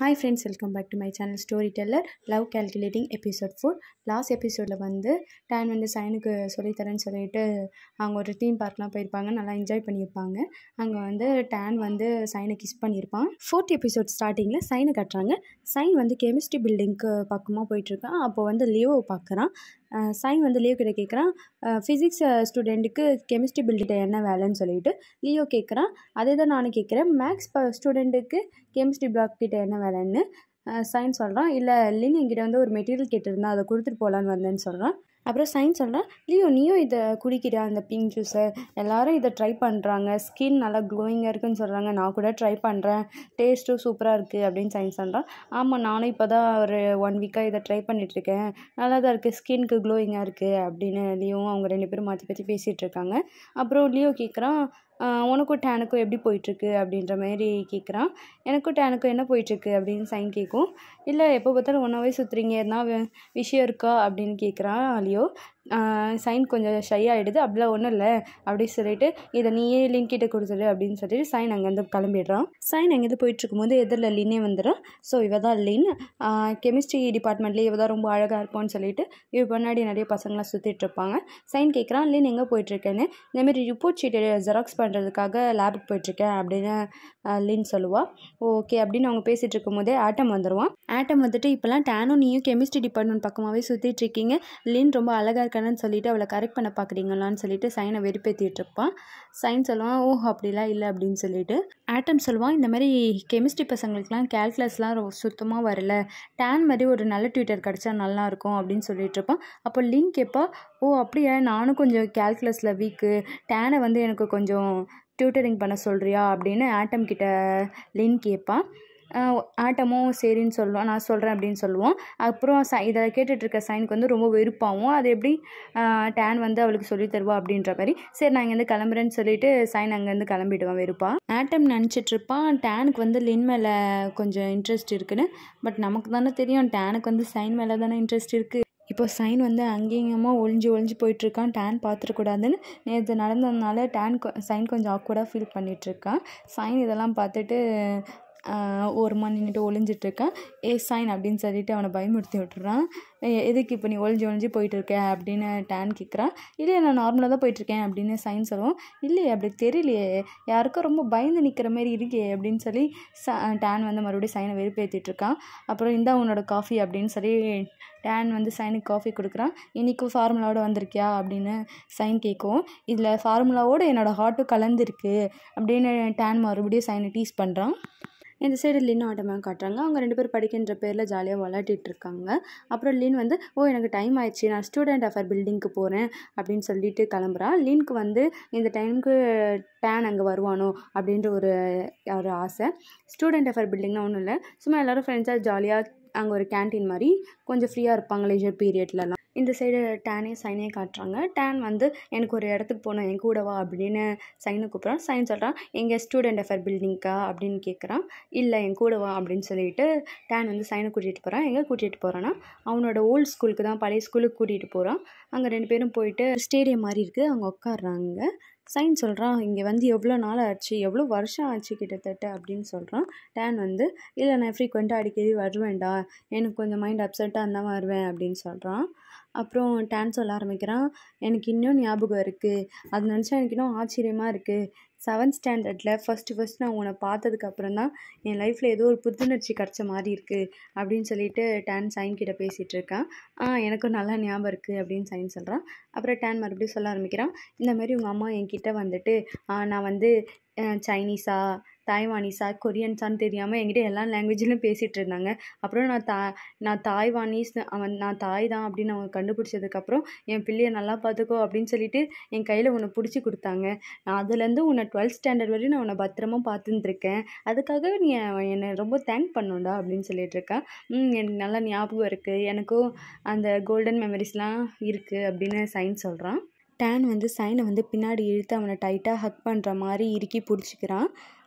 hi friends welcome back to my channel storyteller love calculating episode four last எபிசோடில் வந்து tan வந்து சைனுக்கு சொல்லித்தரேன்னு சொல்லிட்டு அவங்க ஒரு தீம் பார்க்லாம் போயிருப்பாங்க நல்லா என்ஜாய் பண்ணியிருப்பாங்க அங்கே வந்து டேன் வந்து சைனை கிஸ் பண்ணியிருப்பான் ஃபோர்த் எபிசோட் ஸ்டார்டிங்கில் சைனை கட்டுறாங்க சைன் வந்து கெமிஸ்ட்ரி பில்டிங்க்கு பக்கமாக போயிட்டுருக்கான் அப்போ வந்து லியோவை பார்க்குறான் சைன் வந்து லியோ கிட்ட கேட்குறான் ஃபிசிக்ஸ் ஸ்டூடெண்ட்டுக்கு கெமிஸ்ட்ரி பில்டிட்ட என்ன வேலைன்னு சொல்லிட்டு லியோ கேட்குறான் அதே தான் நானும் கேட்குறேன் மேக்ஸ் ஸ்டூடெண்ட்டுக்கு கெமிஸ்ட்ரி பிளாக் கிட்ட என்ன வேலைன்னு சயின்ஸ் சொல்கிறான் இல்லை லின் என்கிட்ட வந்து ஒரு மெட்டீரியல் கேட்டிருந்தா அதை கொடுத்துட்டு போகலான்னு வந்தேன்னு சொல்கிறான் அப்புறம் சயின்ஸ் சொல்கிறான் லியோ நீயும் இதை குடிக்கிற அந்த பிங்க் ஜூஸை எல்லாரும் இதை ட்ரை பண்ணுறாங்க ஸ்கின் நல்லா க்ளோயிங்காக இருக்குன்னு சொல்கிறாங்க நான் கூட ட்ரை பண்ணுறேன் டேஸ்ட்டும் சூப்பராக இருக்குது அப்படின்னு சயின்ஸ் சொல்கிறான் ஆமாம் நானும் இப்போ தான் ஒரு ஒன் வீக்காக இதை ட்ரை பண்ணிகிட்ருக்கேன் நல்லா தான் இருக்குது ஸ்கின்க்கு க்ளோயிங்காக இருக்குது அப்படின்னு லியோவும் அவங்க ரெண்டு பேரும் மாற்றி பற்றி பேசிகிட்டு இருக்காங்க அப்புறம் லியோ கேட்குறான் உனக்கும் டேனுக்கும் எப்படி போயிட்டுருக்கு அப்படின்ற மாதிரி கேட்குறான் எனக்கும் டேனுக்கும் என்ன போயிட்டுருக்கு அப்படின்னு சைன் கேட்கும் இல்லை எப்போ பார்த்தாலும் ஒன்றாவே சுற்றுறீங்க எதனா விஷயம் இருக்கா அப்படின்னு கேட்குறான் லியோ சைன் கொஞ்சம் ஷை ஆகிடுது அப்படிலாம் ஒன்றும் இல்லை அப்படி சொல்லிட்டு இதை நீயே லின் கிட்ட கொடுத்துரு அப்படின்னு சொல்லிட்டு சைன் அங்கேருந்து கிளம்பிடுறான் சைன் அங்கேருந்து போயிட்டுருக்கும்போது எதிரில் லின்னே வந்துடும் ஸோ இவ தான் லின் கெமிஸ்ட்ரி டிபார்ட்மெண்ட்லேயே இவ தான் ரொம்ப அழகாக இருப்போம்னு சொல்லிட்டு இவ பின்னாடி நிறைய பசங்களாம் சுற்றிட்டு இருப்பாங்க சைன் கேட்குறான் லின் எங்கே போயிட்டுருக்கேன்னு இந்தமாரி ரிப்போர்ட் ஷீட்டை ஜெராக்ஸ் பண்ணுறதுக்காக லேபுக்கு போயிட்டுருக்கேன் அப்படின்னு லின் சொல்லுவாள் ஓகே அப்படின்னு அவங்க பேசிகிட்டு இருக்கும்போதே ஆட்டம் வந்துடுவான் ஆட்டம் வந்துட்டு இப்போலாம் டேனும் நீயும் கெமிஸ்ட்ரி டிபார்ட்மெண்ட் பக்கமாகவே சுற்றிட்டு இருக்கீங்க லின் ரொம்ப அழகாக இருக்கானு சொல்லிட்டு அவளை கரெக்ட் பண்ண பார்க்குறீங்களான்னு சொல்லிட்டு சைனை வெறுப்பேற்றிட்டு இருப்பான் சைன் சொல்லுவான் ஓ அப்படிலாம் இல்லை அப்படின்னு சொல்லிட்டு ஆட்டம் சொல்லுவான் இந்த மாதிரி கெமிஸ்ட்ரி பசங்களுக்குலாம் கேல்குலஸ்லாம் சுத்தமாக வரல டேன் மாதிரி ஒரு நல்ல ட்விட்டர் கிடச்சா நல்லாயிருக்கும் அப்படின்னு சொல்லிட்டு இருப்பான் அப்போ லிங்க் கேட்பா ஓ அப்படியா நானும் கொஞ்சம் கேல்குலஸில் வீக்கு டேனை வந்து எனக்கு கொஞ்சம் டியூட்டரிங் பண்ண சொல்கிறியா அப்படின்னு ஆட்டம் கிட்ட லின் கேட்பான் ஆட்டமும் சரின்னு சொல்லுவான் நான் சொல்கிறேன் அப்படின்னு சொல்லுவோம் அப்புறம் ச இதை கேட்டுட்ருக்க சைனுக்கு வந்து ரொம்ப வெறுப்பாகவும் அது எப்படி டேன் வந்து அவளுக்கு சொல்லி தருவா அப்படின்ற மாதிரி சரி நான் இங்கேருந்து கிளம்புறேன்னு சொல்லிட்டு சைன் அங்கேருந்து கிளம்பிடுவான் வெறுப்பா ஆட்டம் நினச்சிட்ருப்பான் டேனுக்கு வந்து லின் மேலே கொஞ்சம் இன்ட்ரெஸ்ட் இருக்குன்னு பட் நமக்கு தானே தெரியும் டேனுக்கு வந்து சைன் மேலே தானே இன்ட்ரெஸ்ட் இருக்குது இப்போ சைன் வந்து அங்கேயுமா ஒழிஞ்சு ஒழிஞ்சு போயிட்டுருக்கான் டேன் பார்த்துடக்கூடாதுன்னு நேற்று நடந்ததுனால டேன் சைன் கொஞ்சம் ஆக்வர்டாக ஃபீல் பண்ணிகிட்ருக்கான் சைன் இதெல்லாம் பார்த்துட்டு ஓரமாக நின்றுட்டு ஒளிஞ்சிட்ருக்கான் ஏ சைன் அப்படின்னு சொல்லிட்டு அவனை பயமுறுத்தி விட்டுறான் எதுக்கு இப்போ நீ ஒழிஞ்சு ஒழிஞ்சு போயிட்டுருக்க அப்படின்னு டேன் கேட்குறான் இல்லையே நான் நார்மலாக தான் போயிட்டுருக்கேன் அப்படின்னு சைன் சொல்லுவோம் இல்லையே அப்படி தெரியலையே யாருக்கும் ரொம்ப பயந்து நிற்கிற மாதிரி இருக்கே அப்படின்னு சொல்லி ச டேன் வந்து மறுபடியும் சைனை வெறுப்பேற்றிட்டுருக்கான் அப்புறம் இந்தா உன்னோட காஃபி அப்படின்னு சொல்லி டேன் வந்து சைனுக்கு காஃபி கொடுக்குறான் இன்றைக்கும் ஃபார்முலாவோட வந்திருக்கியா அப்படின்னு சைன் கேட்கும் இதில் ஃபார்முலாவோடு என்னோடய ஹார்ட்டும் கலந்துருக்கு அப்படின்னு டேன் மறுபடியும் சைனை டீஸ் பண்ணுறான் இந்த சைடு லின் ஆட்டமாக காட்டுறாங்க அவங்க ரெண்டு பேரும் படிக்கின்ற பேரில் ஜாலியாக விளாட்டிட்டு இருக்காங்க அப்புறம் லின் வந்து ஓ எனக்கு டைம் ஆயிடுச்சு நான் ஸ்டூடெண்ட் அஃபேர் பில்டிங்க்கு போகிறேன் அப்படின்னு சொல்லிட்டு கிளம்புறான் லின்க்கு வந்து இந்த டைமுக்கு டேன் அங்கே வருவானோ அப்படின்ற ஒரு ஒரு ஆசை ஸ்டூடெண்ட் அஃபேர் பில்டிங்னா ஒன்றும் இல்லை சும்மா எல்லோரும் ஃப்ரெண்ட்ஸாக ஜாலியாக அங்கே ஒரு கேன்டீன் மாதிரி கொஞ்சம் ஃப்ரீயாக இருப்பாங்க லெஜர் பீரியட்லலாம் இந்த சைடு டேனே சைனே காட்டுறாங்க டேன் வந்து எனக்கு ஒரு இடத்துக்கு போகணும் என் கூட வா அப்படின்னு சைனை கூப்பிட்றான் சைன் சொல்கிறான் எங்கள் ஸ்டூடெண்ட் அஃபேர் பில்டிங்க்கா அப்படின்னு கேட்குறான் இல்லை என் கூட வா அப்படின்னு சொல்லிட்டு டேன் வந்து சைனை கூட்டிகிட்டு போகிறான் எங்கே கூட்டிகிட்டு போகிறான்னா அவனோட ஓல்டு ஸ்கூலுக்கு தான் பழைய ஸ்கூலுக்கு கூட்டிகிட்டு போகிறான் அங்கே ரெண்டு பேரும் போயிட்டு ஸ்டேடியம் மாதிரி இருக்குது அவங்க உட்காடுறாங்க சைன் சொல்கிறான் இங்கே வந்து எவ்வளோ நாள் ஆச்சு எவ்வளோ வருஷம் ஆச்சு கிட்டத்தட்ட அப்படின்னு சொல்கிறான் டேன் வந்து இல்லை நான் ஃப்ரீக்வெண்ட்டாக அடிக்கடி வருவேன்டா எனக்கு கொஞ்சம் மைண்ட் அப்செட்டாக இருந்தால் வருவேன் அப்படின்னு சொல்கிறான் அப்புறம் டான்ஸ் சொல்ல ஆரம்பிக்கிறான் எனக்கு இன்னும் ஞாபகம் இருக்குது அது நினச்சா எனக்கு இன்னும் ஆச்சரியமாக இருக்குது செவன்த் ஸ்டாண்டர்டில் ஃபஸ்ட்டு ஃபஸ்ட் நான் உன்னை பார்த்ததுக்கப்புறம் தான் என் லைஃப்பில் ஏதோ ஒரு புத்துணர்ச்சி கிடச்ச மாதிரி இருக்குது அப்படின்னு சொல்லிட்டு டேன் சைன் கிட்ட பேசிகிட்டு இருக்கேன் ஆ எனக்கும் நல்லா ஞாபகம் இருக்குது அப்படின்னு சைன் சொல்கிறான் அப்புறம் டேன் மறுபடியும் சொல்ல ஆரம்பிக்கிறான் இந்த மாதிரி உங்கள் அம்மா என்கிட்ட வந்துட்டு நான் வந்து சைனீஸா தாய்வானீஸா கொரியன்ஸான்னு தெரியாமல் என்கிட்ட எல்லா லாங்குவேஜ்லையும் பேசிகிட்டு இருந்தாங்க அப்புறம் நான் தா நான் தாய்வானீஸ் அவன் நான் தாய் தான் அப்படின்னு அவங்க கண்டுபிடிச்சதுக்கப்புறம் என் பிள்ளைய நல்லா பார்த்துக்கோ அப்படின்னு சொல்லிட்டு என் கையில் உன்னை பிடிச்சி கொடுத்தாங்க நான் அதுலேருந்து உன்னை டுவெல்த் ஸ்டாண்டர்ட் வரையும் நான் உன்னை பத்திரமா பார்த்துட்டுருக்கேன் அதுக்காக நீ என்னை ரொம்ப தேங்க் பண்ணுண்டா அப்படின்னு சொல்லிட்டு இருக்கேன் எனக்கு நல்லா ஞாபகம் இருக்குது எனக்கும் அந்த கோல்டன் மெமரிஸ்லாம் இருக்குது அப்படின்னு சைன் சொல்கிறான் டேன் வந்து சைனை வந்து பின்னாடி இழுத்து அவனை டைட்டாக ஹக் பண்ணுற மாதிரி இறுக்கி பிடிச்சிக்கிறான்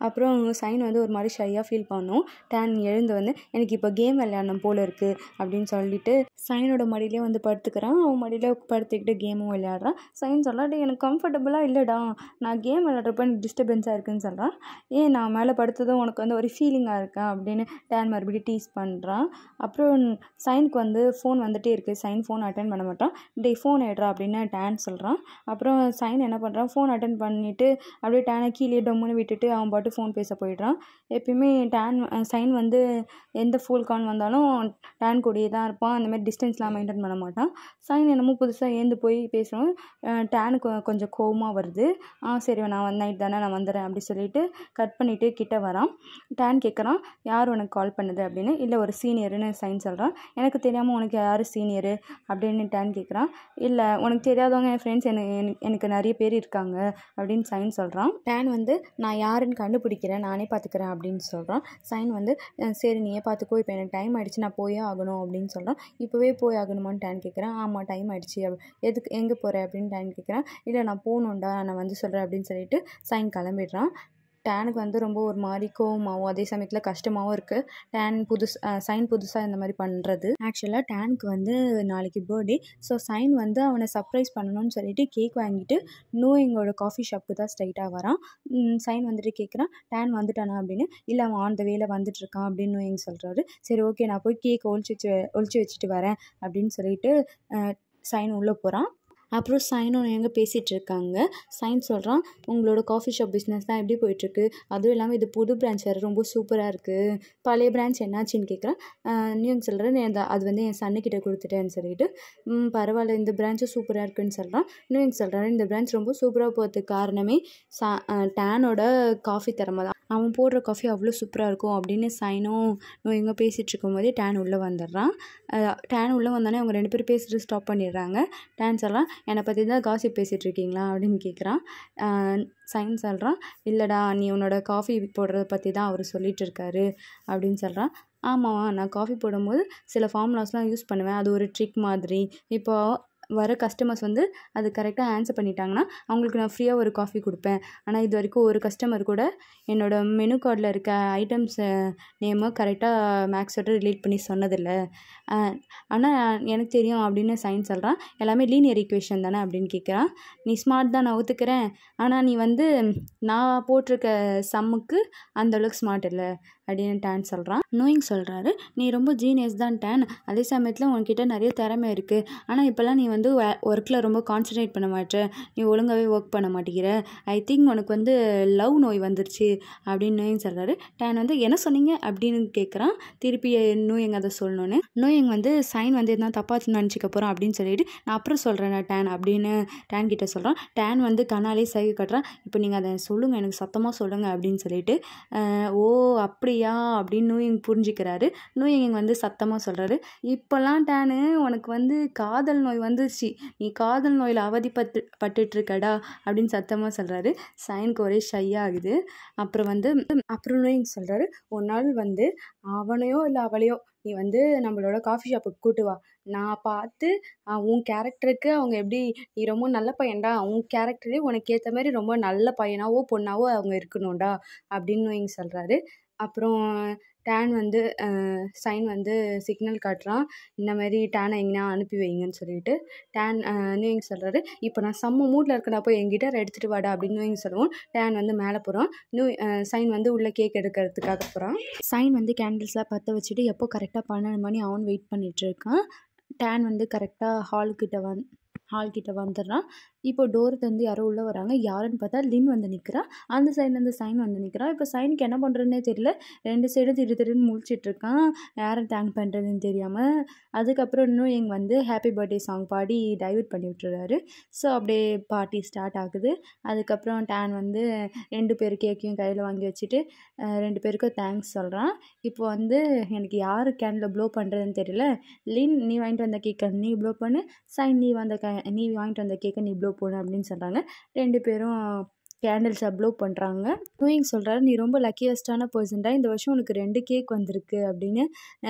அப்புறம் சைன் வந்து ஒரு மாதிரி ஷையாக ஃபீல் பண்ணும் டேன் எழுந்து வந்து எனக்கு இப்போ கேம் விளையாடணும் போல் இருக்குது அப்படின்னு சொல்லிட்டு சைனோட மடியிலே வந்து படுத்துக்கிறான் அவன் மடியில் படுத்துக்கிட்டு கேமும் விளையாடுறான் சைன் சொல்கிறான் "டேய், எனக்கு கம்ஃபர்டபுளாக இல்லைடா நான் கேம் விளையாடுறப்ப எனக்கு டிஸ்டர்பன்ஸாக இருக்குன்னு சொல்கிறான் ஏன் நான் மேலே படுத்ததும் உனக்கு வந்து ஒரு ஃபீலிங்காக இருக்கா அப்படின்னு டேன் மறுபடியும் டீஸ் பண்ணுறான் அப்புறம் சைனுக்கு வந்து ஃபோன் வந்துட்டே இருக்குது சைன் ஃபோன் அட்டன் பண்ண மாட்டான் டேய் ஃபோன் எடுறா அப்படின்னு டேன் சொல்கிறான் அப்புறம் சைன் என்ன பண்ணுறான் ஃபோன் அட்டன் பண்ணிவிட்டு அப்படியே டேனை கீழே டம்முன்னு விட்டுட்டு அவன் பாட்டு ஃபோன் பேச போயிடுறான் எப்பயுமே டேன் சைன் வந்து எந்த ஃபுல் கால் வந்தாலும் டேன் கூடயே தான் இருப்பான் அந்த மாதிரி டிஸ்டன்ஸ்லாம் மெயின்டைன் பண்ண மாட்டான் சைன் என்னமோ புதுசாக ஏந்து போய் பேசுகிறோம் டேனுக்கு கொஞ்சம் கோவமாக வருது ஆ சரி நான் வந்து நைட் தானே நான் வந்துடுறேன் அப்படி சொல்லிட்டு கட் பண்ணிவிட்டு கிட்ட வரான் டேன் கேட்குறான் யார் உனக்கு கால் பண்ணுது அப்படின்னு இல்லை ஒரு சீனியர்னு சைன் சொல்கிறான் எனக்கு தெரியாமல் உனக்கு யார் சீனியரு அப்படின்னு டேன் கேட்குறான் இல்லை உனக்கு தெரியாதவங்க என் ஃப்ரெண்ட்ஸ் எனக்கு எனக்கு- எனக்கு நிறைய பேர் இருக்காங்க அப்படின்னு சைன் சொல்கிறான் டேன் வந்து நான் யாருன்னு கண்டுபிடிக்கிறேன் நானே பார்த்துக்கிறேன் அப்படின்னு சொல்கிறான் சைன் வந்து "அஹ், சரி நீயே பார்த்துக்கோ இப்போ எனக்கு டைம் ஆயிடுச்சு நான் போயே ஆகணும் அப்படின்னு சொல்கிறான் இப்போவே போய் ஆகணுமான்னு டேன் கேட்குறேன் ஆமாம் டைம் ஆயிடுச்சு அப்- எதுக்கு எங்கே போகிற அப்படின்னு டேன் கேட்குறேன் இல்லை நான் போகணும்டா நான் வந்து சொல்கிறேன் அப்படின்னு சொல்லிட்டு சைன் கிளம்பிடுறான் டேனுக்கு வந்து ரொம்ப ஒரு மாதிரி கோவமாகவும் அதே சமயத்தில் கஷ்டமாகவும் இருக்குது டேன் புதுசு சைன் புதுசாக இந்த மாதிரி பண்ணுறது ஆக்சுவலாக டேனுக்கு வந்து நாளைக்கு பர்த்டே ஸோ சைன் வந்து அவனை சர்ப்ரைஸ் பண்ணணும்னு சொல்லிட்டு கேக் வாங்கிட்டு நோயிங்கோட காஃபி ஷாப்புக்கு தான் ஸ்ட்ரைட்டாக வரான் சைன் வந்துட்டு கேட்குறான் டேன் வந்துட்டானா அப்படின்னு இல்லை அவன் ஆன் த வேல வந்துட்டு இருக்கான் அப்படின்னு நோயிங் சொல்கிறாரு சரி ஓகே நான் போய் கேக் ஒழிச்சு வச்சு ஒழிச்சு வச்சுட்டு வரேன் அப்படின்னு சொல்லிட்டு சைன் உள்ளே போகிறான் அப்புறம் சைனும் எங்கே பேசிகிட்டு இருக்காங்க சைன் சொல்கிறான் உங்களோட காஃபி ஷாப் பிஸ்னஸ் தான் எப்படி போயிட்டுருக்கு அதுவும் இல்லாமல் இது புது பிரான்ச் வேறு ரொம்ப சூப்பராக இருக்குது பழைய பிரான்ச் என்னாச்சுன்னு கேட்குறேன் நியூங் சொல்கிறேன் அந்த அது வந்து என் சன்னுக்கிட்ட கொடுத்துட்டேன்னு சொல்லிட்டு "ம், பரவாயில்ல இந்த பிரான்ச்சும் சூப்பராக இருக்குன்னு சொல்கிறான் நியூங் சொல்கிறாரு இந்த பிரான்ச் ரொம்ப சூப்பராக போகிறதுக்கு காரணமே சா டேனோட காஃபி திறமை தான் அவன் போடுற காஃபி அவ்வளோ சூப்பராக இருக்கும் அப்படின்னு சைனும் இவங்க பேசிகிட்டு இருக்கும்போதே டேன் உள்ளே வந்துடுறான் அஹ் டேன் உள்ளே வந்தோடனே அவங்க ரெண்டு பேரும் பேசிட்டு ஸ்டாப் பண்ணிடுறாங்க டேன் சொல்கிறான் என்னை பற்றி தான் காசிப் பேசிகிட்டு இருக்கீங்களா அப்படின்னு கேட்குறான் சைன் சொல்கிறான் இல்லைடா நீ உன்னோட காஃபி போடுறத பற்றி தான் அவர் சொல்லிட்டு இருக்காரு அப்படின்னு சொல்கிறான் ஆமாம் நான் காஃபி போடும்போது சில ஃபார்முலாஸ்லாம் யூஸ் பண்ணுவேன் அது ஒரு ட்ரிக் மாதிரி இப்போ வர கஸ்டமர்ஸ் வந்து அது கரெக்டாக ஆன்சர் பண்ணிட்டாங்கன்னா அவங்களுக்கு நான் ஃப்ரீயாக ஒரு காஃபி கொடுப்பேன் ஆனால் இது வரைக்கும் ஒரு கஸ்டமர் கூட என்னோட மெனு கார்டில் இருக்க ஐட்டம்ஸ் நேமை கரெக்டாக மேக்ஸோட ரிலேட் பண்ணி சொன்னதில்லை ஆனால் எனக்கு தெரியும் அப்படின்னு சயின்ஸ் சொல்கிறான் எல்லாமே லீனியர் ஈக்குவேஷன் தானே அப்படின்னு கேட்குறான் நீ ஸ்மார்ட் தான் நான் ஒத்துக்கிறேன் ஆனால் நீ வந்து நான் போட்டிருக்க சம்முக்கு அந்த அளவுக்கு ஸ்மார்ட் இல்லை அப்படின்னு டேன் சொல்கிறான் நோயிங் சொல்கிறாரு நீ ரொம்ப ஜீனியஸ் தான் டேன் அதே சமயத்தில் உன்கிட்ட நிறைய திறமை இருக்குது ஆனால் இப்போல்லாம் நீ வந்து ஒர்க்கில் ரொம்ப கான்சன்ட்ரேட் பண்ண மாட்டேற நீ ஒழுங்காகவே ஒர்க் பண்ண மாட்டேங்கிற ஐ திங்க் உனக்கு வந்து லவ் நோய் வந்துருச்சு அப்படின்னு நோயிங் சொல்கிறாரு டேன் வந்து என்ன சொன்னீங்க அப்படின்னு கேட்குறான் திருப்பி நோயங்க அதை சொல்லணுன்னு நோயங் வந்து சைன் வந்து எதுனா தப்பாக நினச்சிக்க போகிறான் அப்படின்னு சொல்லிட்டு நான் அப்புறம் சொல்கிறேன் நான் டேன் அப்படின்னு டேன் கிட்ட சொல்கிறான் டேன் வந்து கண்ணாலே சைகை கட்டுறான் இப்போ நீங்கள் அதை சொல்லுங்கள் எனக்கு சத்தமாக சொல்லுங்கள் அப்படின்னு சொல்லிட்டு "அஹ், ஓ அப்படியா அப்படின்னு நோயிங் புரிஞ்சுக்கிறாரு நோயிங் வந்து சத்தமாக சொல்கிறாரு இப்போல்லாம் டேனு உனக்கு வந்து காதல் நோய் வந்துருச்சு நீ காதல் நோயில் அவதிப்பட்டு பட்டுட்டு இருக்கடா அப்படின்னு சத்தமாக சொல்கிறாரு சைனுக்கு ஒரே ஷை ஆகுது அப்புறம் வந்து அப்புறம் நோயிங் சொல்கிறாரு ஒரு நாள் வந்து அவனையோ இல்லை அவளையோ நீ வந்து நம்மளோட காஃபி ஷாப்புக்கு கூட்டு வா நான் பார்த்து அஹ், உன் கேரக்டருக்கு அவங்க எப்படி நீ ரொம்ப நல்ல பையன்டா உன் கேரக்டரே உனக்கு ஏற்ற மாதிரி ரொம்ப நல்ல பையனாவோ பொண்ணாவோ அவங்க இருக்கணும்டா அப்படின்னு இங்கே சொல்கிறாரு அப்புறம் டேன் வந்து சைன் வந்து சிக்னல் காட்டுறான் இந்த மாதிரி டேனை எங்கேனா அனுப்பி வைங்கன்னு சொல்லிட்டு டேன் இங்கே சொல்கிறாரு இப்போ நான் செம்ம மூடில் இருக்கேன் போய் என் கிட்டார் எடுத்துகிட்டு வாடா அப்படின்னு இங்கே சொல்லுவோம் டேன் வந்து மேலே போகிறான் நியூ சைன் வந்து உள்ளே கேக் எடுக்கிறதுக்காக போகிறான் சைன் வந்து கேண்டில்ஸ்லாம் பற்ற வச்சுட்டு எப்போ கரெக்டாக பன்னெண்டு மணி அவன் வெயிட் பண்ணிட்டு இருக்கான் டேன் வந்து கரெக்டாக ஹால்கிட்ட வந் ஹால்கிட்ட வந்துடுறான் இப்போ டோர் வந்து யாரோ உள்ளே வராங்க யாருன்னு பார்த்தா லின் வந்து நிற்கிறா அந்த சைட்லேருந்து சைன் வந்து நிற்கிறா இப்போ சைனுக்கு என்ன பண்ணுறதுனே தெரியல ரெண்டு சைடும் திரு திருன்னு முழிச்சிட்டு இருக்கான் யாரை தேங்க் பண்ணுறதுன்னு தெரியாமல் அதுக்கப்புறம் இன்னும் எங்க வந்து ஹாப்பி பர்த்டே சாங் பாடி டைவர்ட் பண்ணி விட்டுறாரு ஸோ அப்படியே பார்ட்டி ஸ்டார்ட் ஆகுது அதுக்கப்புறம் டேன் வந்து ரெண்டு பேர் கேக்கையும் கையில் வாங்கி வச்சுட்டு அஹ், ரெண்டு பேருக்கும் தேங்க்ஸ் சொல்கிறான் இப்போ வந்து எனக்கு யார் கேனில் ப்ளோ பண்ணுறதுன்னு தெரியல லின் நீ வாங்கிட்டு வந்த கேக்கை நீ ப்ளோ பண்ணு சைன் நீ வந்த கே நீ வாங்கிட்டு வந்த கேக்கை நீ ப்ளோ பண்ணு அப்படின்னு சொல்கிறாங்க ரெண்டு பேரும் கேண்டில்ஸை ப்ளோ பண்ணுறாங்க நோயிங் சொல்கிறாரு நீ ரொம்ப லக்கியஸ்டான பர்சன்டா இந்த வருஷம் உனக்கு ரெண்டு கேக் வந்திருக்கு அப்படின்னு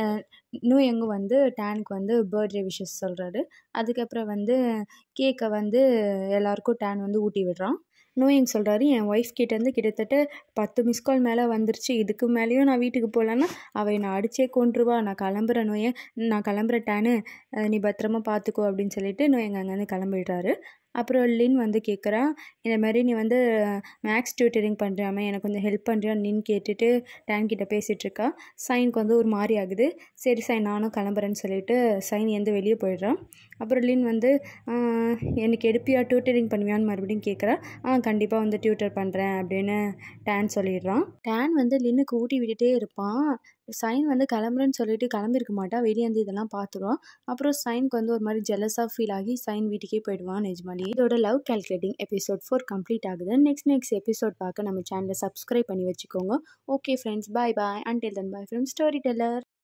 நோயங்க வந்து டேனுக்கு வந்து பர்த்டே விஷஸ் சொல்கிறாரு அதுக்கப்புறம் வந்து கேக்கை வந்து எல்லாருக்கும் டேன் வந்து ஊட்டி விடுறான் நோயிங் சொல்கிறாரு என் ஒய்ஃப் கிட்டேருந்து கிட்டத்தட்ட பத்து மிஸ் கால் மேலே வந்துருச்சு இதுக்கு மேலேயும் நான் வீட்டுக்கு போகலன்னா அவள் என்னை அடிச்சே கொன்றுவா நான் கிளம்புற நோயை நான் கிளம்புறட்டான்னு நீ பத்திரமா பார்த்துக்கோ அப்படின்னு சொல்லிட்டு நோயங்க அங்கேருந்து கிளம்பிடுறாரு அப்புறம் லின் வந்து கேட்குறா இந்த மாதிரி நீ வந்து மேக்ஸ் டியூட்டரிங் பண்ணுறியாமே எனக்கு கொஞ்சம் ஹெல்ப் பண்ணுறியா நின்னு கேட்டுட்டு டேன் கிட்ட பேசிகிட்டு இருக்கா சைனுக்கு வந்து ஒரு மாதிரி ஆகுது சரி சைன் நானும் கிளம்புறேன்னு சொல்லிட்டு சைன் எந்த வெளியே போயிடுறான் அப்புறம் லின் வந்து "ஆஹ், எனக்கு எடுப்பியா டியூட்டரிங் பண்ணுவியான்னு மறுபடியும் கேட்குறா ஆ கண்டிப்பாக வந்து டியூட்டர் பண்ணுறேன் அப்படின்னு டேன் சொல்லிடுறான் டேன் வந்து லின்னுக்கு ஊட்டி விட்டுட்டே இருப்பான் சைன் வந்து கிளம்புறேன்னு சொல்லிட்டு கிளம்பியிருக்க மாட்டா வெளியே வந்து இதெல்லாம் பார்த்துருவான் அப்புறம் சைனுக்கு வந்து ஒரு மாதிரி ஜெலஸாக ஃபீல் ஆகி சைன் வீட்டுக்கே போயிடுவான் நிஜமாலி இதோட love calculating episode four complete ஆகுது நெக்ஸ்ட் நெக்ஸ்ட் எபிசோட் பார்க்க நம்ம சேனலை சப்ஸ்கிரைப் பண்ணி வச்சுக்கோங்க okay friends bye bye until then bye friends story teller